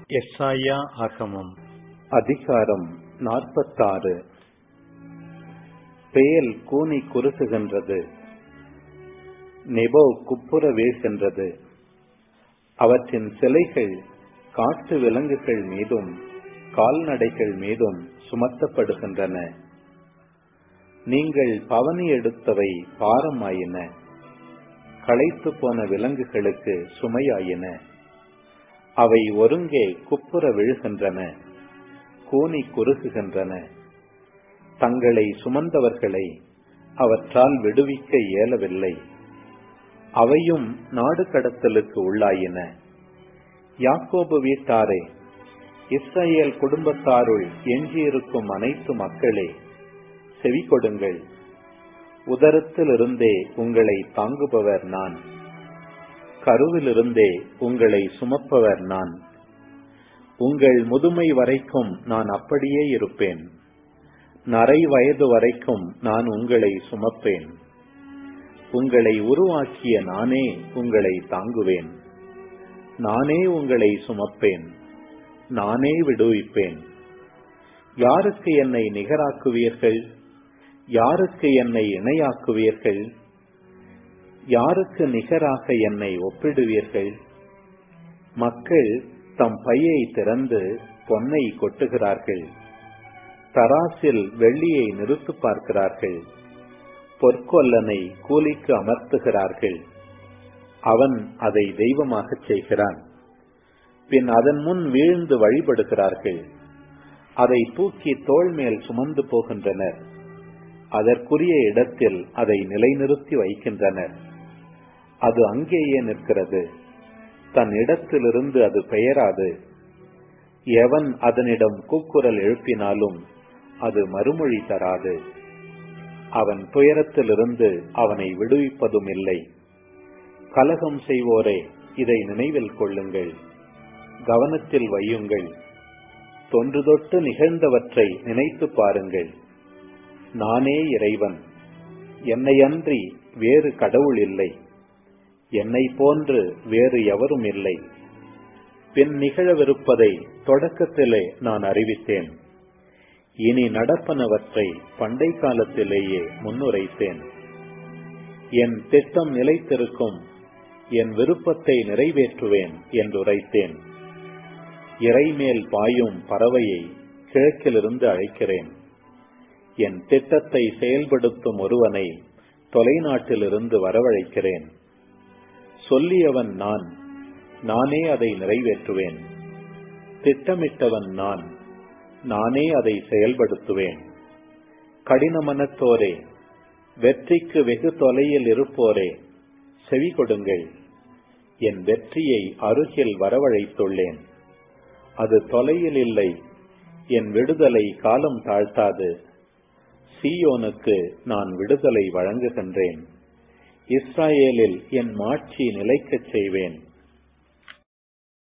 எஸ்ஐயா ஆகமம் அதிகாரம் நாற்பத்தாறு பேல் கூனி குறுகுகின்றது நெபோ குப்புற வீழ்கின்றது அவற்றின் சிலைகள் காட்டு விலங்குகள் மீதும் கால்நடைகள் மீதும் சுமத்தப்படுகின்றன நீங்கள் பவனி எடுத்தவை பாரமாயின களைத்து போன விலங்குகளுக்கு சுமையாயின அவை ஒருங்கே குப்புற விழுகின்றன கூனி குறுகுகின்றன தங்களை சுமந்தவர்களை அவற்றால் விடுவிக்க இயலவில்லை அவையும் நாடு கடத்தலுக்கு உள்ளாயின யாக்கோபு வீட்டாரே இஸ்ரேல் குடும்பத்தாருள் எஞ்சியிருக்கும் அனைத்து மக்களே செவி கொடுங்கள் உதரத்திலிருந்தே உங்களை தாங்குபவர் நான் கருவிலிருந்தே உங்களை சுமப்பவர் நான் உங்கள் முதுமை வரைக்கும் நான் அப்படியே இருப்பேன் நரை வயது வரைக்கும் நான் உங்களை சுமப்பேன் உங்களை உருவாக்கிய நானே உங்களை தாங்குவேன் நானே உங்களை சுமப்பேன் நானே விடுவிப்பேன் யாருக்கு என்னை நிகராக்குவீர்கள் யாருக்கு என்னை இணையாக்குவீர்கள் யாருக்கு நிகராக என்னை ஒப்பிடுவீர்கள் மக்கள் தம் பையை திறந்து பொன்னை கொட்டுகிறார்கள் தராசில் வெள்ளியை நிறுத்து பார்க்கிறார்கள் பொற்கொல்லனை கூலிக்கு அமர்த்துகிறார்கள் அவன் அதை தெய்வமாகச் செய்கிறான் பின் அதன் முன் வீழ்ந்து வழிபடுகிறார்கள் அதை தூக்கி தோள் மேல் சுமந்து போகின்றனர் அதற்குரிய இடத்தில் அதை நிலைநிறுத்தி வைக்கின்றனர் அது அங்கேயே நிற்கிறது தன் இடத்திலிருந்து அது பெயராது எவன் அதனிடம் கூக்குரல் எழுப்பினாலும் அது மறுமொழி தராது அவன் துயரத்திலிருந்து அவனை விடுவிப்பதும் இல்லை கலகம் செய்வோரே இதை நினைவில் கொள்ளுங்கள் கவனத்தில் வையுங்கள் தொன்று தொட்டு நிகழ்ந்தவற்றை நினைத்து பாருங்கள் நானே இறைவன் என்னையன்றி வேறு கடவுள் இல்லை என்னை போன்று வேறு எவரும் இல்லை பின் நிகழவிருப்பதை தொடக்கத்திலே நான் அறிவித்தேன் இனி நடப்பனவற்றை பண்டை காலத்திலேயே முன்னுரைத்தேன் என் திட்டம் நிலைத்திருக்கும் என் விருப்பத்தை நிறைவேற்றுவேன் என்று உரைத்தேன் இறைமேல் பாயும் பறவையை கிழக்கிலிருந்து அழைக்கிறேன் என் திட்டத்தை செயல்படுத்தும் ஒருவனை தொலைநாட்டிலிருந்து வரவழைக்கிறேன் சொல்லியவன் நான் நானே அதை நிறைவேற்றுவேன் திட்டமிட்டவன் நான் நானே அதை செயல்படுத்துவேன் கடினமனத்தோரே வெற்றிக்கு வெகு தொலையில் இருப்போரே செவி கொடுங்கள் என் வெற்றியை அருகில் வரவழைத்துள்ளேன் அது தொலையில் இல்லை என் விடுதலை காலம் தாழ்த்தாது சீயோனுக்கு நான் விடுதலை வழங்குகின்றேன் இஸ்ராயேலில் என் மாட்சி நிலைக்கச் செய்வேன்